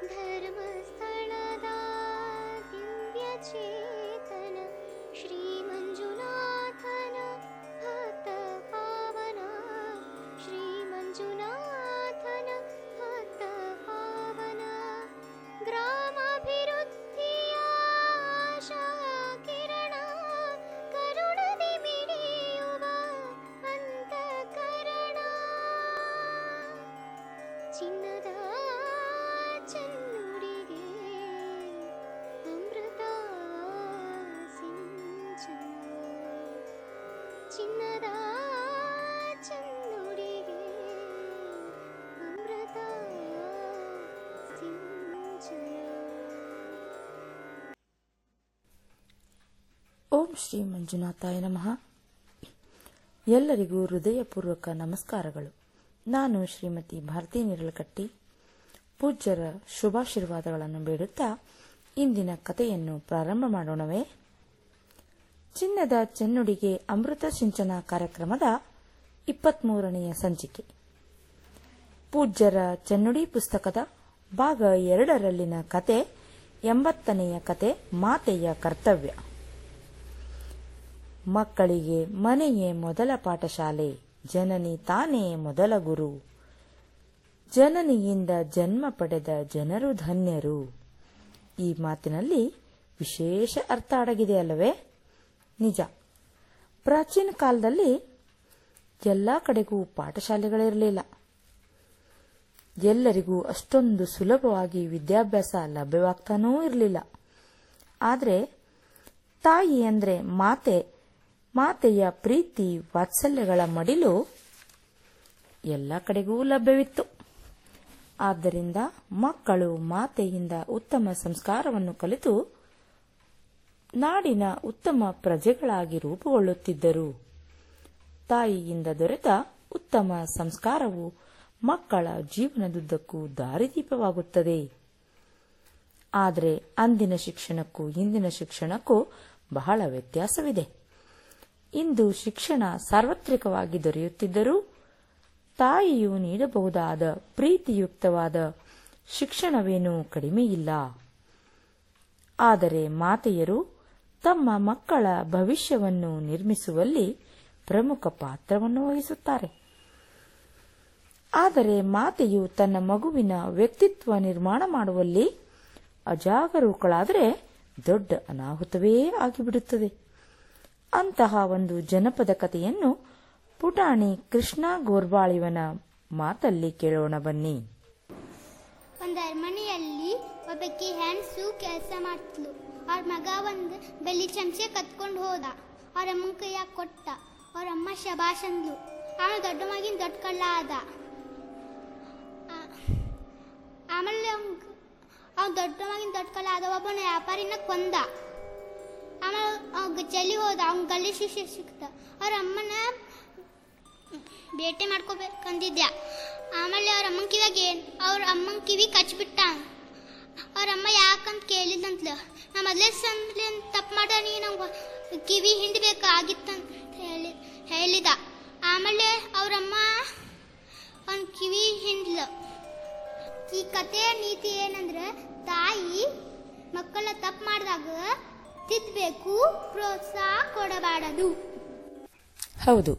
ಧರ್ಮಸ್ಥಳದ ದಿವ್ಯ ಚೇತನ ಶ್ರೀ ಮಂಜುನಾಥನ ಭಕ್ತ ಪಾವನ ಶ್ರೀ ಮಂಜುನಾಥನ ಭಕ್ತ ಪಾವನ ಗ್ರಾಮಾಭಿವೃದ್ಧಿಯ ಆಶಾ ಕಿರಣ ಕರುಣದಿ ಮಿಡಿಯುವ ಅಂತಃಕರಣ ಚಿನ್ನದ ಚೆನ್ನುಡಿಗೆ ಅಮೃತ ಸಿಂಚನ ಚಿನ್ನದ ಚೆನ್ನುಡಿಗೆ ಅಮೃತ ಸಿಂಚನ ಓಂ ಶ್ರೀ ಮಂಜುನಾಥಾಯ ನಮಃ ಎಲ್ಲರಿಗೂ ಹೃದಯಪೂರ್ವಕ ನಮಸ್ಕಾರಗಳು ನಾನು ಶ್ರೀಮತಿ ಭಾರತಿ ನಿರಳಕಟ್ಟಿ ಪೂಜ್ಯರ ಶುಭಾಶೀರ್ವಾದಗಳನ್ನು ಬೇಡುತ್ತಾ ಇಂದಿನ ಕಥೆಯನ್ನು ಪ್ರಾರಂಭ ಮಾಡೋಣವೇ ಚಿನ್ನದ ಚೆನ್ನುಡಿಗೆ ಅಮೃತ ಸಿಂಚನ ಕಾರ್ಯಕ್ರಮದ ಇಪ್ಪತ್ಮೂರನೆಯ ಸಂಚಿಕೆ ಪೂಜ್ಯರ ಚೆನ್ನುಡಿ ಪುಸ್ತಕದ ಭಾಗ ಎರಡರಲ್ಲಿನ ಕತೆ ಎಂಬತ್ತನೆಯ ಕತೆ ಮಾತೆಯ ಕರ್ತವ್ಯ ಮಕ್ಕಳಿಗೆ ಮನೆಯೇ ಮೊದಲ ಪಾಠಶಾಲೆ ಜನನಿ ತಾನೇ ಮೊದಲ ಗುರು ಜನನಿಯಿಂದ ಜನ್ಮ ಪಡೆದ ಜನರು ಧನ್ಯರು ಈ ಮಾತಿನಲ್ಲಿ ವಿಶೇಷ ಅರ್ಥ ಅಡಗಿದೆ ಅಲ್ಲವೇ ನಿಜ ಪ್ರಾಚೀನ ಕಾಲದಲ್ಲಿ ಎಲ್ಲ ಕಡೆಗೂ ಪಾಠಶಾಲೆಗಳಿರಲಿಲ್ಲ ಎಲ್ಲರಿಗೂ ಅಷ್ಟೊಂದು ಸುಲಭವಾಗಿ ವಿದ್ಯಾಭ್ಯಾಸ ಲಭ್ಯವಾಗ್ತಾನೂ ಇರಲಿಲ್ಲ ಆದರೆ ತಾಯಿ ಅಂದ್ರೆ ಮಾತೆ ಮಾತೆಯ ಪ್ರೀತಿ ವಾತ್ಸಲ್ಯಗಳ ಮಡಿಲು ಎಲ್ಲ ಕಡೆಗೂ ಲಭ್ಯವಿತ್ತು ಆದ್ದರಿಂದ ಮಕ್ಕಳು ಮಾತೆಯಿಂದ ಉತ್ತಮ ಸಂಸ್ಕಾರವನ್ನು ಕಲಿತು ನಾಡಿನ ಉತ್ತಮ ಪ್ರಜೆಗಳಾಗಿ ರೂಪುಗೊಳ್ಳುತ್ತಿದ್ದರು ತಾಯಿಯಿಂದ ದೊರೆತ ಉತ್ತಮ ಸಂಸ್ಕಾರವು ಮಕ್ಕಳ ಜೀವನದುದ್ದಕ್ಕೂ ದಾರಿದೀಪವಾಗುತ್ತದೆ ಆದರೆ ಅಂದಿನ ಶಿಕ್ಷಣಕ್ಕೂ ಇಂದಿನ ಶಿಕ್ಷಣಕ್ಕೂ ಬಹಳ ವ್ಯತ್ಯಾಸವಿದೆ ಇಂದು ಶಿಕ್ಷಣ ಸಾರ್ವತ್ರಿಕವಾಗಿ ದೊರೆಯುತ್ತಿದ್ದರೂ ತಾಯಿಯು ನೀಡಬಹುದಾದ ಪ್ರೀತಿಯುಕ್ತವಾದ ಶಿಕ್ಷಣವೇನೂ ಕಡಿಮೆಯಿಲ್ಲ ಆದರೆ ಮಾತೆಯರು ತಮ್ಮ ಮಕ್ಕಳ ಭವಿಷ್ಯವನ್ನು ನಿರ್ಮಿಸುವಲ್ಲಿ ಪ್ರಮುಖ ಪಾತ್ರವನ್ನು ವಹಿಸುತ್ತಾರೆ ಆದರೆ ಮಾತೆಯು ತನ್ನ ಮಗುವಿನ ವ್ಯಕ್ತಿತ್ವ ನಿರ್ಮಾಣ ಮಾಡುವಲ್ಲಿ ಅಜಾಗರೂಕಳಾದರೆ ದೊಡ್ಡ ಅನಾಹುತವೇ ಆಗಿಬಿಡುತ್ತದೆ ಅಂತಹ ಒಂದು ಜನಪದ ಕಥೆಯನ್ನು ಪುಟಾಣಿ ಕೃಷ್ಣ ಗೋರ್ಬಾಳಿವನ ಮಾತಲ್ಲಿ ಕೇಳೋಣ ಬನ್ನಿ ಒಂದು ಅರಮನೆಯಲ್ಲಿ ಒಬ್ಬಾಕಿ ಹೆಣ್ಸು ಕೆಲಸ ಮಾಡ್ತಿದ್ಲು ಅವ್ರ ಮಗ ಒಂದು ಬೆಳ್ಳಿ ಚಮಚೆ ಕತ್ಕೊಂಡು ಹೋದ ಅವ್ರ ಅಮ್ಮನ ಕೈಯಾಗ ಕೊಟ್ಟ ಅವ್ರ ಅಮ್ಮ ಶಬಾಷ್ ಅಂದ್ಲು ಆಮೇಲೆ ದೊಡ್ಡ ಮಗಿನ ದೊಡ್ಡ ಕಳ್ಳ ಆದ ಆ- ಆಮೇಲೆ ಅವ್ನ್ ಅವ್ನು ದೊಡ್ಡ ಮಗಿನ ದೊಡ್ಡ ಕಳ್ಳ ಆದ ಒಬ್ಬನ ವ್ಯಾಪಾರಿನ ಕೊಂದ ಆಮೇಲೆ ಅವ್ಗ ಜೈಲಿ ಹೋದ ಅವ್ನ ಗಲ್ಲಿ ಶಿಕ್ಷೆ ಸಿಕ್ತ ಅವ್ರ ಅಮ್ಮನ ಬೇಟೆ ಮಾಡ್ಕೋಬೇಕಂದಿದ್ಯ ಆಮೇಲೆ ಅವ್ರ ಅಮ್ಮನ ಕಿವಿಯಾಗ ಏನ್ ಅವ್ರ ಅಮ್ಮನ ಕಿವಿ ಕಚ್ಬಿಟ್ಟ ಅವ್ರ ಅಮ್ಮ ಯಾಕಂತ ಕೇಳಿದಂತ್ಲ ನಾ ಮೊದಲೇ ಸಂದ್ಲಿ ತಪ್ಪು ಮಾಡಾನಿ ನಂಗೆ ಕಿವಿ ಹಿಂಡ್ಬೇಕಾಗಿತ್ತಂತ ಹೇಳಿ ಹೇಳಿದ ಆಮೇಲೆ ಅವ್ರಮ್ಮ ಅವ್ನ ಕಿವಿ ಹಿಂಡ್ಲ ಈ ಕಥೆಯ ನೀತಿ ಏನಂದ್ರೆ ತಾಯಿ ಮಕ್ಕಳ ತಪ್ಪು ಮಾಡಿದಾಗ ತಿದ್ದಬೇಕು ಪ್ರೋತ್ಸಾಹ ಕೊಡಬಾರದು ಹೌದು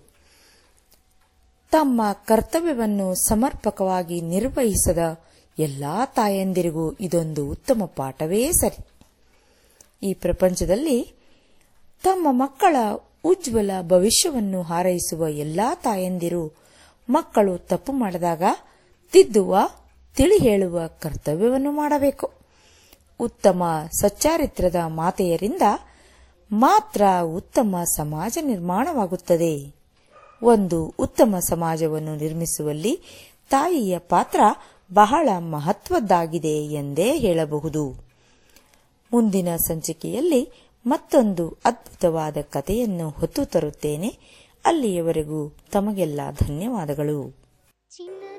ತಮ್ಮ ಕರ್ತವ್ಯವನ್ನು ಸಮರ್ಪಕವಾಗಿ ನಿರ್ವಹಿಸದ ಎಲ್ಲಾ ತಾಯಂದಿರಿಗೂ ಇದೊಂದು ಉತ್ತಮ ಪಾಠವೇ ಸರಿ ಈ ಪ್ರಪಂಚದಲ್ಲಿ ತಮ್ಮ ಮಕ್ಕಳ ಉಜ್ವಲ ಭವಿಷ್ಯವನ್ನು ಹಾರೈಸುವ ಎಲ್ಲಾ ತಾಯಂದಿರು ಮಕ್ಕಳು ತಪ್ಪು ಮಾಡಿದಾಗ ತಿದ್ದುವ ತಿಳಿ ಹೇಳುವ ಕರ್ತವ್ಯವನ್ನು ಮಾಡಬೇಕು ಉತ್ತಮ ಸಚ್ಚಾರಿತ್ರ್ಯದ ಮಾತೆಯರಿಂದ ಮಾತ್ರ ಉತ್ತಮ ಸಮಾಜ ನಿರ್ಮಾಣವಾಗುತ್ತದೆ ಒಂದು ಉತ್ತಮ ಸಮಾಜವನ್ನು ನಿರ್ಮಿಸುವಲ್ಲಿ ತಾಯಿಯ ಪಾತ್ರ ಬಹಳ ಮಹತ್ವದ್ದಾಗಿದೆ ಎಂದೇ ಹೇಳಬಹುದು ಮುಂದಿನ ಸಂಚಿಕೆಯಲ್ಲಿ ಮತ್ತೊಂದು ಅದ್ಭುತವಾದ ಕಥೆಯನ್ನು ಹೊತ್ತು ತರುತ್ತೇನೆ ಅಲ್ಲಿಯವರೆಗೂ ತಮಗೆಲ್ಲ ಧನ್ಯವಾದಗಳು ಚಿನ್ನದ